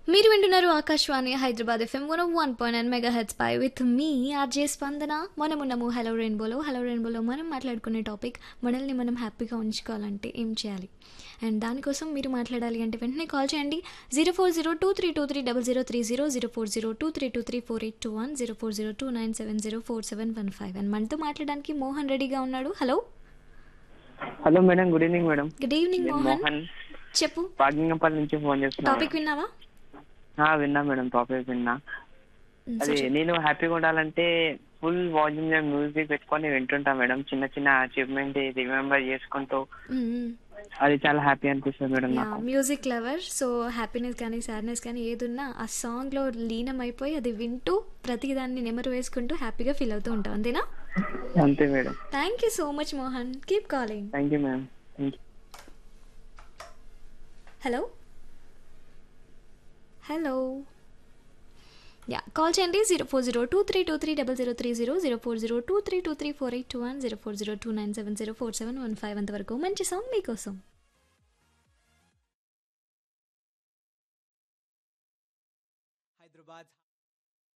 మీరు వింటున్నారు Akashvani Hyderabad FM one one point nine megahertz పై విత్ మీ ఆర్జే స్పందన మనం ఉన్నాము హలో రెయిన్బోలో హలో రెయిన్బోలో మనం మాట్లాడుకునే టాపిక్ మనల్ని మనం హ్యాపీగా ఉంచుకోవాలంటే ఏం చేయాలి అండ్ దానికోసం మీరు మాట్లాడాలి అంటే వెంటనే కాల్ చేయండి zero four zero two three two three double zero three zero zero four zero two three two three four eight two one zero four zero two nine seven zero four seven one five and మనతో మాట్లాడడానికి మోహన్ రెడీగా ఉన్నాడు hello hello madam good evening madam good evening నేను మోహన్ మోహన్ చెప్పు పాగింగపల్లి నుంచి phone చేస్తున్నా topic విన్నావా ఆ, విన్నా మేడం టాపిక్ విన్నా మ్, అది సో నేను హ్యాపీగా ఉండాలంటే ఫుల్ వాల్యూమ్ లో మ్యూజిక్ పెట్టుకొని వింటుంటా మేడం చిన్న చిన్న అచీవ్మెంట్ రిమెంబర్ చేసుకుంటూ మ్, మ్. అది చాలా హ్యాపీ అనిపిస్తుంది మేడం యా నాకు మ్యూజిక్ లవర్ సో హ్యాపీనెస్ కానీ సాడ్నెస్ కానీ ఏది ఉన్నా ఆ సాంగ్లో లీనం అయిపోయి అది వింటూ ప్రతి దాన్ని నెమరు వేసుకుంటూ హ్యాపీగా ఫీల్ అవుతూ ఉంటాం అంతేనా అంతే madam thank you so much Mohan keep calling thank you madam thank you hello hello yeah call చేయండి zero four zero two three two three double zero three zero zero four zero two three two three four eight two one zero four zero two nine seven zero four seven one five అంతవరకు మంచి song మీకోసం Hyderabad